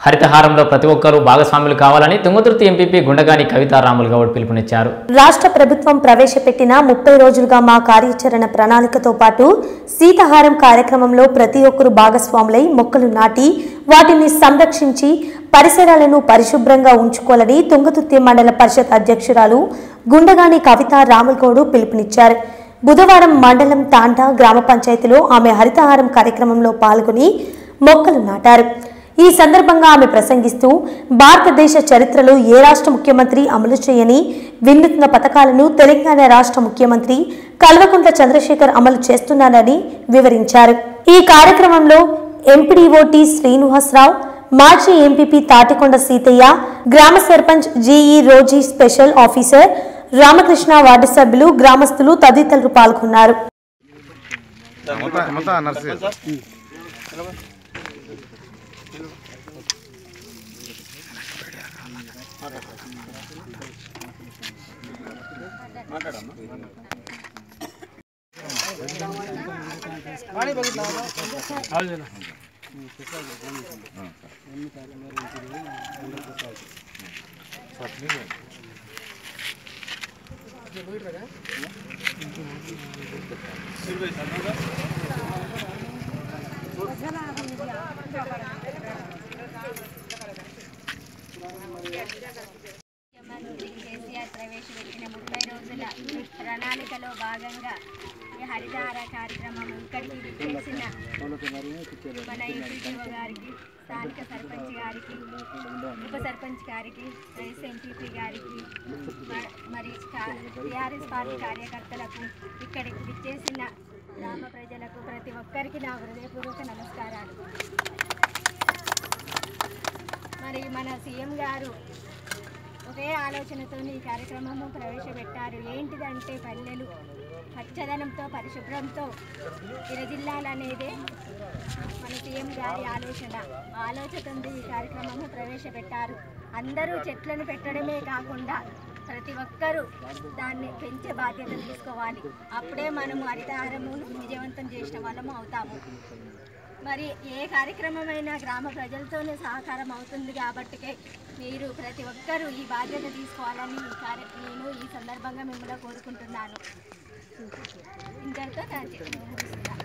హరితహారంలో ప్రతి ఒక్కరూ భాగస్వాములు కావాలని తుంగతుర్తి ఎంపీపీ గుండగాని కవితా రాములు గౌడ్ పిలుపునిచ్చారు రాష్ట్ర ప్రభుత్వం ప్రవేశపెట్టిన ముప్పై రోజులుగా మా కార్యాచరణ ప్రణాళికతో పాటు సీతాహారం కార్యక్రమంలో ప్రతి ఒక్కరూ భాగస్వాములై మొక్కలు నాటి వాటిని సంరక్షించి పరిసరాలను పరిశుభ్రంగా ఉంచుకోవాలని తుంగతుర్తి మండల పరిషత్ అధ్యక్షురాలు గుండగాని కవిత రాములగౌడు పిలుపునిచ్చారు బుధవారం మండలం తాండా గ్రామ పంచాయతీలో ఆమె హరితహారం కార్యక్రమంలో పాల్గొని మొక్కలు నాటారు ఈ సందర్భంగా ఆమె ప్రసంగిస్తూ భారతదేశ చరిత్రలో ఏ రాష్ట్ర ముఖ్యమంత్రి అమలు చేయని వినూత్న పథకాలను తెలంగాణ రాష్ట్ర ముఖ్యమంత్రి కల్వకుంట్ల చంద్రశేఖర్ అమలు చేస్తున్నారని వివరించారు ఈ కార్యక్రమంలో ఎంపీడీఓ టి శ్రీనివాసరావు మాజీ ఎంపీపీ తాటికొండ సీతయ్య గ్రామ సర్పంచ్ జీఈ రోజీ స్పెషల్ ఆఫీసర్ రామకృష్ణ వార్డు సభ్యులు గ్రామస్తులు తదితరులు పాల్గొన్నారు మొత్తం మొత్తం నర్సరీ ముఖ్యమంత్రి కేసీఆర్ ప్రవేశపెట్టిన ముప్పై రోజుల ప్రణాళికలో భాగంగా ఈ హరితహార కార్యక్రమం ఇక్కడికి విచ్చేసిన మన ఎంపీటీఓ గారికి స్థానిక సర్పంచ్ గారికి ఉప సర్పంచ్ గారికి వైఎస్ ఎంపీపీ గారికి మ- మరి టీఆర్ఎస్ పార్టీ కార్యకర్తలకు ఇక్కడికి విచ్చేసిన గ్రామ ప్రజలకు ప్రతి ఒక్కరికి నా హృదయపూర్వక నమస్కారాలు మరి మన సీఎం గారు ఒకే ఆలోచనతో ఈ కార్యక్రమము ప్రవేశపెట్టారు ఏంటిదంటే పల్లెలు పచ్చదనంతో పరిశుభ్రంతో విరజిల్లాలనేదే మన సీఎం గారి ఆలోచన ఆ ఆలోచనతో ఈ కార్యక్రమము ప్రవేశపెట్టారు అందరూ చెట్లను పెట్టడమే కాకుండా ప్రతి ఒక్కరూ దాన్ని పెంచే బాధ్యత తీసుకోవాలి అప్పుడే మనము హరితహారమును విజయవంతం చేసిన వాళ్ళము అవుతాము మరి ఏ కార్యక్రమమైనా గ్రామ ప్రజలతోనే సహకారం అవుతుంది కాబట్టికే మీరు ప్రతి ఒక్కరూ ఈ బాధ్యత తీసుకోవాలని ఈ కార్య నేను ఈ సందర్భంగా మిమ్మల్ని కోరుకుంటున్నాను ఇంతటితో నా చె- ముగిస్తున్నాను.